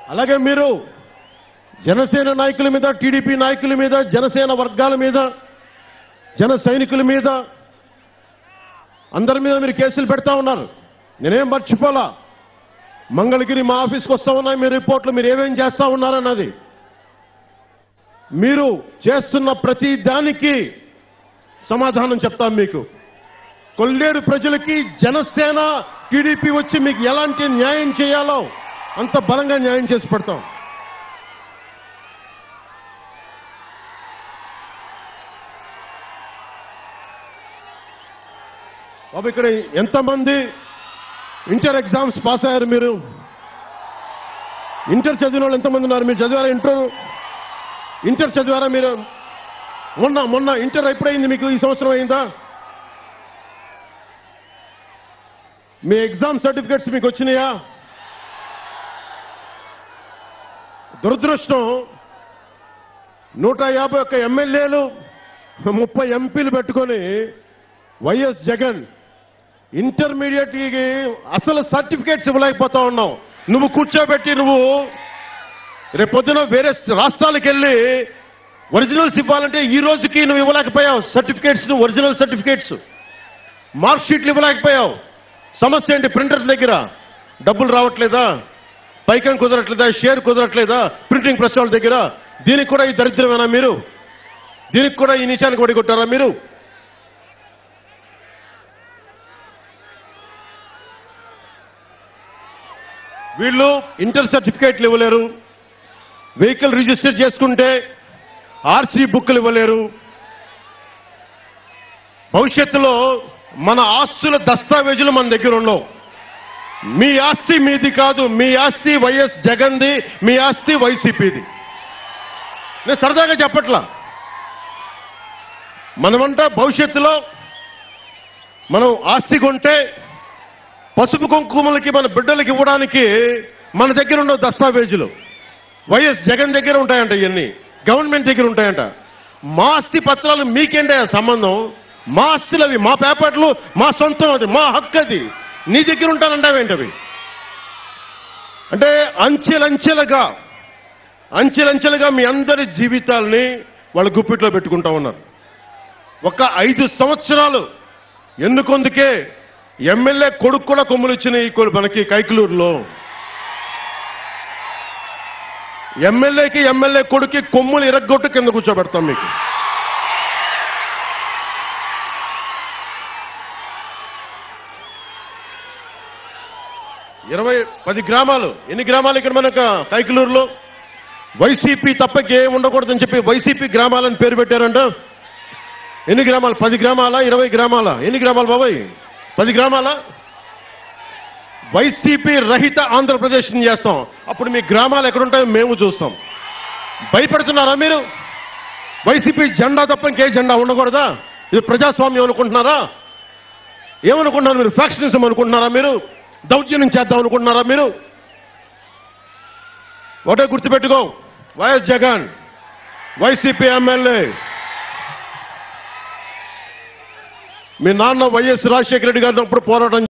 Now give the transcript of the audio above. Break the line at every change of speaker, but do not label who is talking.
అలాగే మీరు జనసేన నాయకుల మీద టీడీపీ నాయకుల మీద జనసేన వర్గాల మీద జన సైనికుల మీద అందరి మీద మీరు కేసులు పెడతా ఉన్నారు నేనేం మర్చిపోలా మంగళగిరి మా ఆఫీస్కి వస్తా ఉన్నాయి మీ రిపోర్ట్లు మీరు ఏమేం చేస్తా ఉన్నారన్నది మీరు చేస్తున్న ప్రతి దానికి సమాధానం చెప్తాం మీకు కొల్లేరు ప్రజలకి జనసేన టీడీపీ వచ్చి మీకు ఎలాంటి న్యాయం చేయాలో అంత బలంగా న్యాయం చేసి పెడతాం బాబు ఇక్కడ ఎంతమంది ఇంటర్ ఎగ్జామ్స్ పాస్ అయ్యారు మీరు ఇంటర్ చదివిన వాళ్ళు ఎంతమంది ఉన్నారు మీరు చదివారా ఇంటర్ ఇంటర్ చదివారా మీరు మొన్న మొన్న ఇంటర్ ఎప్పుడైంది మీకు ఈ సంవత్సరం అయిందా మీ ఎగ్జామ్ సర్టిఫికెట్స్ మీకు వచ్చినాయా దురదృష్టం నూట యాభై ఒక్క ఎమ్మెల్యేలు ముప్పై ఎంపీలు పెట్టుకొని వైఎస్ జగన్ ఇంటర్మీడియట్ కి అసలు సర్టిఫికేట్స్ ఇవ్వలేకపోతా ఉన్నావు నువ్వు కూర్చోబెట్టి నువ్వు రేపొద్దున వేరే రాష్ట్రాలకు వెళ్ళి ఒరిజినల్స్ ఇవ్వాలంటే ఈ రోజుకి నువ్వు ఇవ్వలేకపోయావు సర్టిఫికేట్స్ ఒరిజినల్ సర్టిఫికేట్స్ మార్క్ షీట్లు ఇవ్వలేకపోయావు సమస్య ఏంటి ప్రింటర్ దగ్గర డబ్బులు రావట్లేదా పైకం కుదరట్లేదా షేర్ కుదరట్లేదా ప్రింటింగ్ ప్రెస్ వాళ్ళ దగ్గర దీనికి కూడా ఈ దరిద్రమేనా మీరు దీనికి కూడా ఈ నిచానికి ఒడిగొట్టారా మీరు వీళ్ళు ఇంటర్ సర్టిఫికేట్లు ఇవ్వలేరు వెహికల్ రిజిస్టర్ చేసుకుంటే ఆర్సీ బుక్లు ఇవ్వలేరు భవిష్యత్తులో మన ఆస్తుల దస్తావేజులు మన దగ్గర ఉండవు మీ ఆస్తి మీది కాదు మీ ఆస్తి వైఎస్ జగన్ది మీ ఆస్తి వైసీపీది నేను సరదాగా చెప్పట్లా మనమంట భవిష్యత్తులో మనం ఆస్తి కొంటే పసుపు కుంకుమలకి మన బిడ్డలకి ఇవ్వడానికి మన దగ్గర ఉండవు దస్తావేజులు వైఎస్ జగన్ దగ్గర ఉంటాయంట ఇవన్నీ గవర్నమెంట్ దగ్గర ఉంటాయంట మా ఆస్తి పత్రాలు మీకేంటే సంబంధం మా ఆస్తులు అవి మా పేపర్లు మా సొంతం అది మా హక్కు అది నీ దగ్గర ఉంటానంటావేంటవి అంటే అంచెలంచెలుగా అంచెలంచెలుగా మీ అందరి జీవితాల్ని వాళ్ళ గుప్పిట్లో పెట్టుకుంటా ఉన్నారు ఒక ఐదు సంవత్సరాలు ఎందుకొందుకే ఎమ్మెల్యే కొడుకు కూడా కొమ్ములు ఇచ్చినాయి ఈ కొ- మనకి కైకలూరులో ఎమ్మెల్యేకి ఎమ్మెల్యే కొడుకి కొమ్ములు ఇరగ్గొట్టు కింద కూర్చోబెడతాం మీకు ఇరవై పది గ్రామాలు ఎన్ని గ్రామాలు ఇక్కడ మనకు కైకలూరులో వైసీపీ తప్పకే ఉండకూడదని చెప్పి వైసీపీ గ్రామాలని పేరు పెట్టారంట ఎన్ని గ్రామాలు పది గ్రామాలా ఇరవై గ్రామాలా ఎన్ని గ్రామాలు బాబాయ్ పది గ్రామాలా వైసీపీ రహిత ఆంధ్రప్రదేశ్ చేస్తాం అప్పుడు మీ గ్రామాలు ఎక్కడుంటాయో మేము చూస్తాం భయపడుతున్నారా మీరు వైసీపీ జెండా తప్ప ఇంకే జెండా ఉండకూడదా ఇది ప్రజాస్వామ్యం అనుకుంటున్నారా ఏమనుకుంటున్నారు మీరు ఫ్యాక్షనిజం అనుకుంటున్నారా మీరు దౌర్జన్యం చేద్దాం అనుకుంటున్నారా మీరు ఒకటే గుర్తుపెట్టుకో వైఎస్ జగన్ వైసీపీ ఎమ్మెల్యే మీ నాన్న వైఎస్ రాజశేఖర రెడ్డి గారిని అప్పుడు పోరాటం